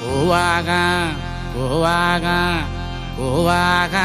கூவாக கூவாக கூவாக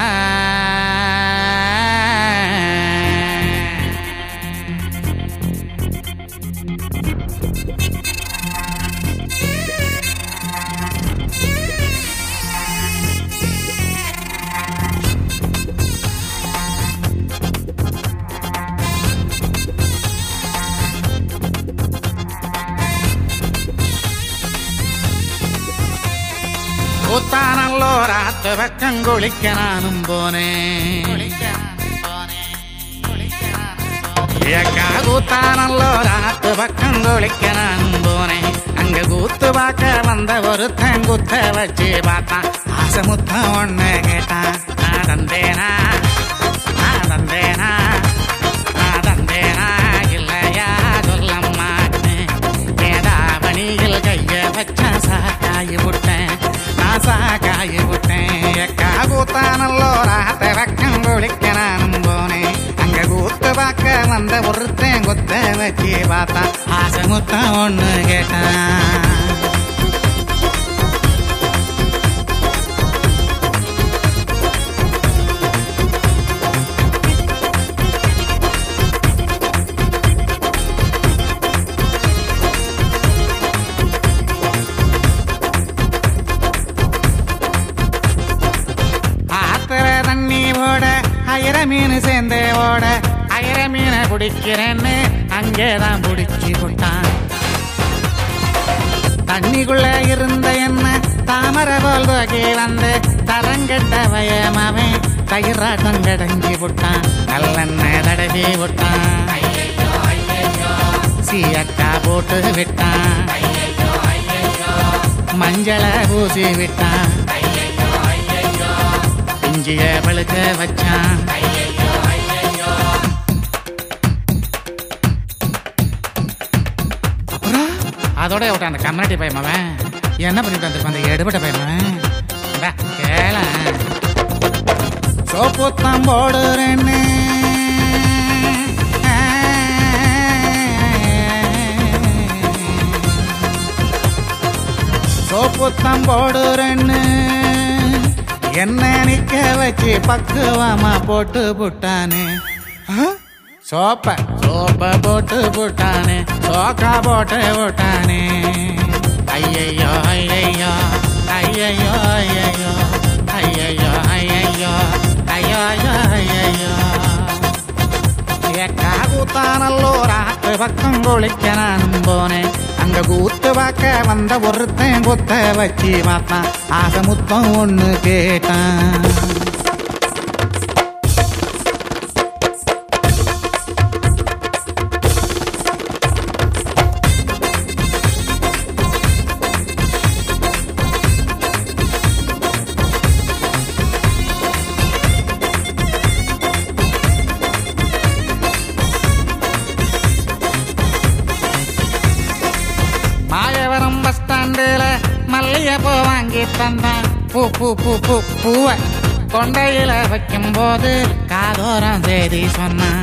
കൂത്താണല്ലോ രാത്ത് വെക്കം കുളിക്കാനും പോനേ ஏக்கா கூத்தானல்லோ ராத்து பக்கம் குளிக்கிறான் போனேன் அங்க கூத்து பார்க்க வந்த ஒருத்தன் குத்த வச்சு பார்த்தான் ஆசை முத்தம் ஒண்ணு கேட்டான் நான் தந்தேனா நான் தந்தேனா நான் தந்தேனா இல்லையா சொல்ல மாட்டேன் வேதாவணியில் கைய வச்ச சாக்காயி விட்டேன் நான் சாக்காயி விட்டேன் ஏக்கா கூத்தானல்லோ ராத்த பக்கம் குளிக்கிறான் போனேன் அங்க கூத்து பார்க்க வந்த ஒருத்தன் கொத்த வச்சு பார்த்தான் ஆசை முத்தம் ஒண்ணு கேட்டான் ஆத்திர தண்ணி ஓட அயிர மீன் சேர்ந்து ஓட அயிர மீனை பிடிக்கிறேன்னு அங்கேதான் பிடிச்சி விட்டான் தண்ணிக்குள்ள இருந்த என்ன தாமரை போல் தூக்கி வந்து தரங்கட்ட வயமாவன் தயிராட்டம் கடங்கி விட்டான் நல்லெண்ணெய் தடவி விட்டான் சீயக்கா போட்டு விட்டான் மஞ்சளை பூசி விட்டான் இஞ்சிய பழுக்க வச்சான் அப்புறம் அதோட விட்டான் அந்த கம்னாட்டி பையன் அவன் என்ன பண்ணிட்டு வந்திருப்பான் அந்த எடுபட்ட பையன் அவன் இந்தா, கேளேன் சோப்புத்தான் போடுறேன்னு சோப்புத்தான் போடுறேன்னு என்ன நிக்க வச்சு பக்குவமா போட்டு புட்டானே சோப்ப சோப்ப போட்டு புட்டானே சோக்கா போட்டு விட்டானே ஐயையோ ஐயையோ ஐயையோ ஐயையோ ஐயையோ ஐயையோ ஐயோ ஐயையோ ஏக்கா கூத்தானல்லோ ராத்து பக்கம் குளிக்க நானும் போனேன் அங்க கூத்து பார்க்க வந்த ஒருத்தன் குத்த வச்சு பார்த்தான் ஆசை முத்தம் ஒண்ணு கேட்டான் மாயவரம் பஸ் ஸ்டாண்டுல மல்லிகைப்பூ வாங்கி தந்தான் பூ பூ பூ பூ பூவை கொண்டையில வைக்கும் போது காதோரம் செய்தி சொன்னான்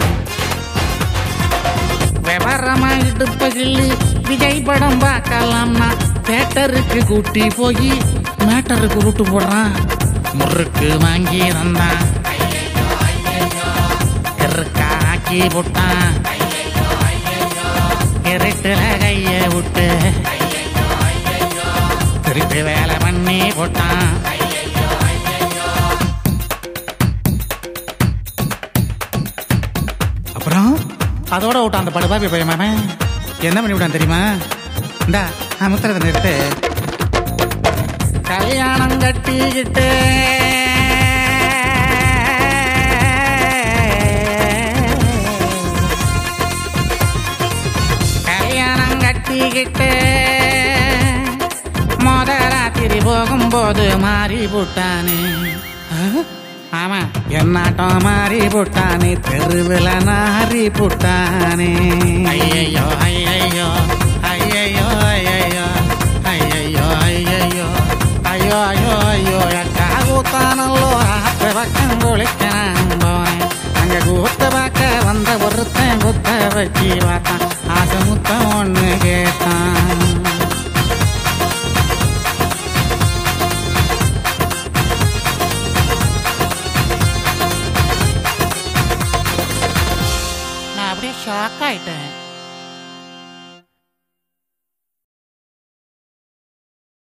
விவரமா இடுப்ப கிள்ளி விஜய் படம் பார்க்கலாம்னா தேட்டருக்கு கூட்டி போய் மேட்டருக்கு ரூட்டு போடுறான் முறுக்கு வாங்கி தந்தான் கிறுக்கா ஆக்கி போட்டான் இருட்டுல கைய விட்டு திருப்பி வேலை பண்ணி போட்டான் அப்புறம் அதோட விட்டான் அந்த படுபாப்பி பையன் மாமன் என்ன பண்ணி விட்டான் தெரியுமா இந்தா அமுத்துறத நிறுத்து கல்யாணம் கட்டிக்கிட்டு கல்யாணம் கட்டிக்கிட்டு மொத ராத்திரி போகும்போது மாறி போட்டானே ஆமா என்னாட்டம் மாறி போட்டானே தெருவில் நாரி போட்டானே ஐயையோ ஐயையோ ஐயையோ ஐயையோ ஐயையோ ஐயையோ ஐயோ ஐயோ ஐயோ அக்கா கூத்தானல்லோ ஆத்த பக்கம் குளிக்கிறான் போனேன் அங்க கூத்த பார்க்க வந்த ஒருத்தன் குத்த வச்சு பார்த்தான் ஆசை முத்தம் ஒண்ணு கேட்டான் ஷாக் ஆயிட்டேன்